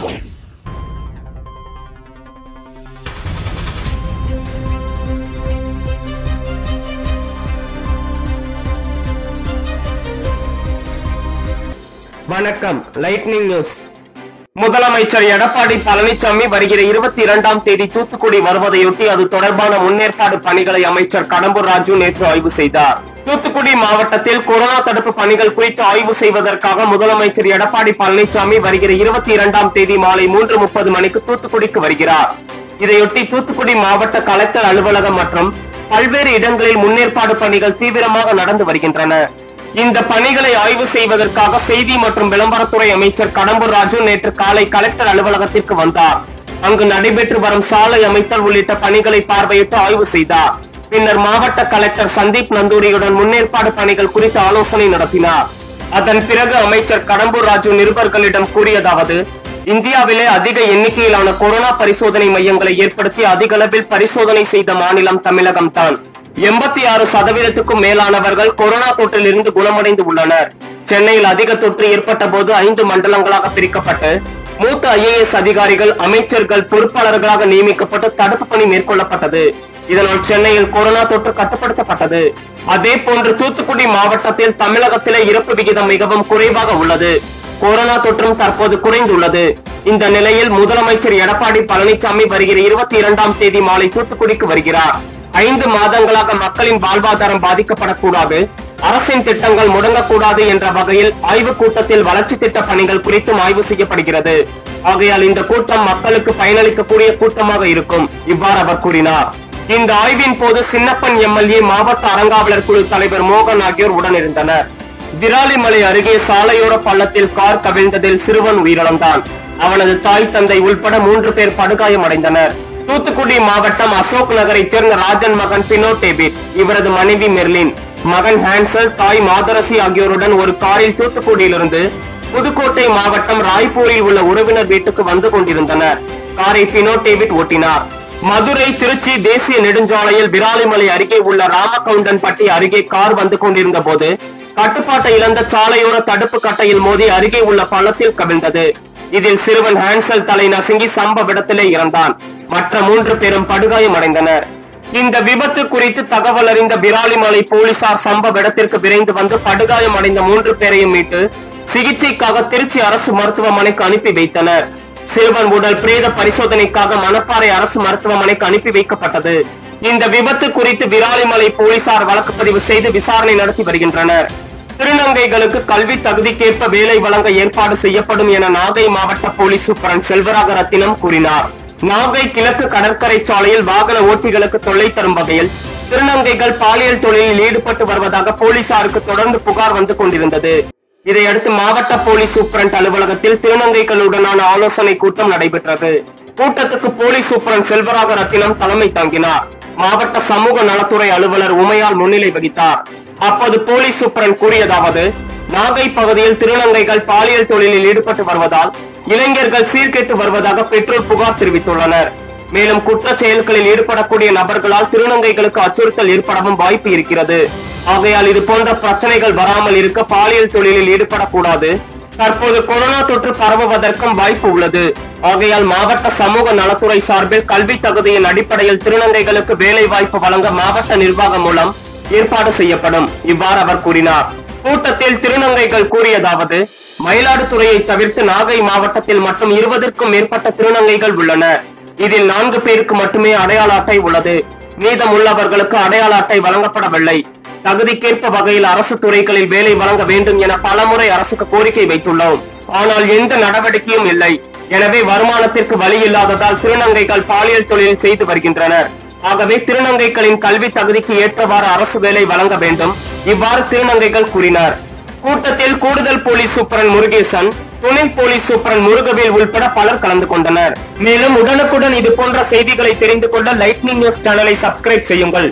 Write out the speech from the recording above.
வணக்கம் lightning news முதலமைச்சர் எடப்பாடி பழனிசாமி வருகிற இருபத்தி இரண்டாம் தேதி தூத்துக்குடி வருவதையொட்டி அது தொடர்பான முன்னேற்பாடு பணிகளை அமைச்சர் கடம்பூர் ராஜு நேற்று ஆய்வு செய்தார் தூத்துக்குடி மாவட்டத்தில் கொரோனா தடுப்பு பணிகள் குறித்து ஆய்வு செய்வதற்காக முதலமைச்சர் எடப்பாடி பழனிசாமி வருகிற இருபத்தி இரண்டாம் தேதி மாலை மூன்று முப்பது மணிக்கு தூத்துக்குடிக்கு வருகிறார் இதையொட்டி தூத்துக்குடி மாவட்ட கலெக்டர் அலுவலகம் மற்றும் பல்வேறு இடங்களில் முன்னேற்பாடு பணிகள் தீவிரமாக நடந்து வருகின்றன இந்த பணிகளை ஆய்வு செய்வதற்காக செய்தி மற்றும் விளம்பரத்துறை அமைச்சர் கடம்பூர் ராஜு நேற்று காலை கலெக்டர் அலுவலகத்திற்கு வந்தார் அங்கு நடைபெற்று வரும் சாலை அமைத்தல் உள்ளிட்ட பணிகளை பார்வையிட்டு ஆய்வு செய்தார் பின்னர் மாவட்ட கலெக்டர் சந்தீப் நந்தூரியுடன் முன்னேற்பாடு பணிகள் குறித்து ஆலோசனை நடத்தினார் அதன் பிறகு அமைச்சர் கடம்பூர் ராஜு நிருபர்களிடம் கூறியதாவது இந்தியாவிலே அதிக எண்ணிக்கையிலான கொரோனா பரிசோதனை மையங்களை ஏற்படுத்தி அதிக அளவில் பரிசோதனை செய்த மாநிலம் தமிழகம் தான் எண்பத்தி ஆறு சதவீதத்துக்கும் மேலானவர்கள் கொரோனா தொற்றில் இருந்து குணமடைந்து உள்ளனர் சென்னையில் அதிக தொற்று ஏற்பட்ட போது ஐந்து மண்டலங்களாக பிரிக்கப்பட்டு மூத்த ஐஏஎஸ் அதிகாரிகள் அமைச்சர்கள் பொறுப்பாளர்களாக நியமிக்கப்பட்டு தடுப்பு பணி மேற்கொள்ளப்பட்டது இதனால் சென்னையில் கொரோனா தொற்று கட்டுப்படுத்தப்பட்டது அதே போன்று தூத்துக்குடி மாவட்டத்தில் தமிழகத்திலே இறப்பு விகிதம் மிகவும் குறைவாக உள்ளது கொரோனா தொற்றும் தற்போது குறைந்துள்ளது இந்த நிலையில் முதலமைச்சர் எடப்பாடி பழனிசாமி வருகிற இருபத்தி இரண்டாம் தேதி மாலை தூத்துக்குடிக்கு வருகிறார் ஐந்து மாதங்களாக மக்களின் வாழ்வாதாரம் பாதிக்கப்படக்கூடாது அரசின் திட்டங்கள் முடங்கக்கூடாது என்ற வகையில் ஆய்வுக் கூட்டத்தில் வளர்ச்சி திட்ட பணிகள் குறித்தும் ஆய்வு செய்யப்படுகிறது ஆகையால் இந்த கூட்டம் மக்களுக்கு பயனளிக்கக்கூடிய கூட்டமாக இருக்கும் இவ்வாறு அவர் கூறினார் இந்த ஆய்வின் போது சின்னப்பன் எம்எல்ஏ மாவட்ட அறங்காவலர் குழு தலைவர் மோகன் ஆகியோர் உடனிருந்தனர் விராலிமலை அருகே சாலையோர பள்ளத்தில் கார் கவிழ்ந்ததில் சிறுவன் உயிரிழந்தான் அவனது தாய் தந்தை உள்பட மூன்று பேர் படுகாயமடைந்தனர் தூத்துக்குடி மாவட்டம் அசோக் நகரைச் சேர்ந்த ராஜன் மகன் பினோ டேபிட் இவரது மனைவி மெர்லின் மகன் ஹான்சல் தாய் மாதரசி ஆகியோருடன் ஒரு காரில் தூத்துக்குடியிலிருந்து புதுக்கோட்டை மாவட்டம் ராய்ப்பூரில் உள்ள உறவினர் வீட்டுக்கு வந்து கொண்டிருந்தனர் காரை பினோ டேவிட் ஓட்டினார் மதுரை திருச்சி தேசிய நெடுஞ்சாலையில் விராலிமலை அருகே உள்ள ராமகவுண்டன்பட்டி அருகே கார் வந்து கொண்டிருந்த போது கட்டுப்பாட்டை இழந்த சாலையோர தடுப்பு கட்டையில் மோதி அருகே உள்ள பள்ளத்தில் கவிழ்ந்தது இதில் சிறுவன் ஹான்சல் தலை நசுங்கி சம்பவ இடத்திலே இறந்தான் மற்ற மூன்று பேரும் படுகாயமடைந்தனர் இந்த விபத்து குறித்து தகவல் அறிந்த விராலிமலை போலீசார் சம்பவ இடத்திற்கு விரைந்து வந்து படுகாயம் அடைந்த மூன்று பேரையும் மீட்டு சிகிச்சைக்காக திருச்சி அரசு மருத்துவமனைக்கு அனுப்பி வைத்தனர் சிறுவன் உடல் பிரேத பரிசோதனைக்காக மணப்பாறை அரசு மருத்துவமனைக்கு அனுப்பி வைக்கப்பட்டது இந்த விபத்து குறித்து விராலிமலை போலீசார் வழக்கு பதிவு செய்து விசாரணை நடத்தி வருகின்றனர் திருநங்கைகளுக்கு கல்வி தகுதிக்கேற்ப வேலை வழங்க ஏற்பாடு செய்யப்படும் என நாகை மாவட்ட போலீஸ் சூப்பரண்ட் செல்வராக ரத்தினம் கூறினார் நாகை கிழக்கு கடற்கரை சாலையில் வாகன ஓட்டிகளுக்கு தொல்லை தரும் வகையில் திருநங்கைகள் பாலியல் தொழிலில் ஈடுபட்டு வருவதாக போலீசாருக்கு தொடர்ந்து புகார் வந்து கொண்டிருந்தது இதையடுத்து மாவட்ட போலீஸ் சூப்பரண்ட் அலுவலகத்தில் திருநங்கைகளுடனான ஆலோசனை கூட்டம் நடைபெற்றது கூட்டத்துக்கு போலீஸ் சூப்பரண்ட் செல்வராக ரத்தினம் தலைமை தாங்கினார் மாவட்ட சமூக நலத்துறை அலுவலர் உமையால் முன்னிலை வகித்தார் அப்போது போலீஸ் சூப்பரண்ட் கூறியதாவது நாகை பகுதியில் திருநங்கைகள் பாலியல் தொழிலில் ஈடுபட்டு வருவதால் இளைஞர்கள் சீர்கெட்டு வருவதாக பெற்றோர் புகார் தெரிவித்துள்ளனர் மேலும் குற்றச் செயல்களில் ஈடுபடக்கூடிய நபர்களால் திருநங்கைகளுக்கு அச்சுறுத்தல் ஏற்படவும் வாய்ப்பு இருக்கிறது ஆகையால் இது போன்ற பிரச்சனைகள் வராமல் இருக்க பாலியல் தொழிலில் ஈடுபடக்கூடாது தற்போது கொரோனா தொற்று பரவுவதற்கும் வாய்ப்பு உள்ளது ஆகையால் மாவட்ட சமூக நலத்துறை சார்பில் கல்வி தகுதியின் அடிப்படையில் திருநங்கைகளுக்கு வேலை வாய்ப்பு வழங்க மாவட்ட நிர்வாகம் மூலம் ஏற்பாடு செய்யப்படும் இவ்வாறு அவர் கூறினார் கூட்டத்தில் திருநங்கைகள் கூறியதாவது மயிலாடுதுறையை தவிர்த்து நாகை மாவட்டத்தில் மட்டும் இருபதற்கும் மேற்பட்ட திருநங்கைகள் உள்ளன இதில் நான்கு பேருக்கு மட்டுமே அடையாள அட்டை உள்ளது மீதமுள்ளவர்களுக்கு அடையாள அட்டை வழங்கப்படவில்லை தகுதிக்கேற்ப வகையில் அரசு துறைகளில் வேலை வழங்க வேண்டும் என பலமுறை அரசுக்கு கோரிக்கை வைத்துள்ளோம் ஆனால் எந்த நடவடிக்கையும் இல்லை எனவே வருமானத்திற்கு வழி இல்லாததால் திருநங்கைகள் பாலியல் தொழில் செய்து வருகின்றனர் ஆகவே திருநங்கைகளின் கல்வி தகுதிக்கு ஏற்றவாறு அரசு வேலை வழங்க வேண்டும் இவ்வாறு திருநங்கைகள் கூறினார் கூட்டத்தில் கூடுதல் போலீஸ் சூப்பரன் முருகேசன் துணை போலீஸ் சூப்பரன் முருகவேல் உள்பட பலர் கலந்து கொண்டனர் மேலும் உடனுக்குடன் இது போன்ற செய்திகளை தெரிந்து கொள்ள லைட்னிங் நியூஸ் சேனலை சப்ஸ்கிரைப் செய்யுங்கள்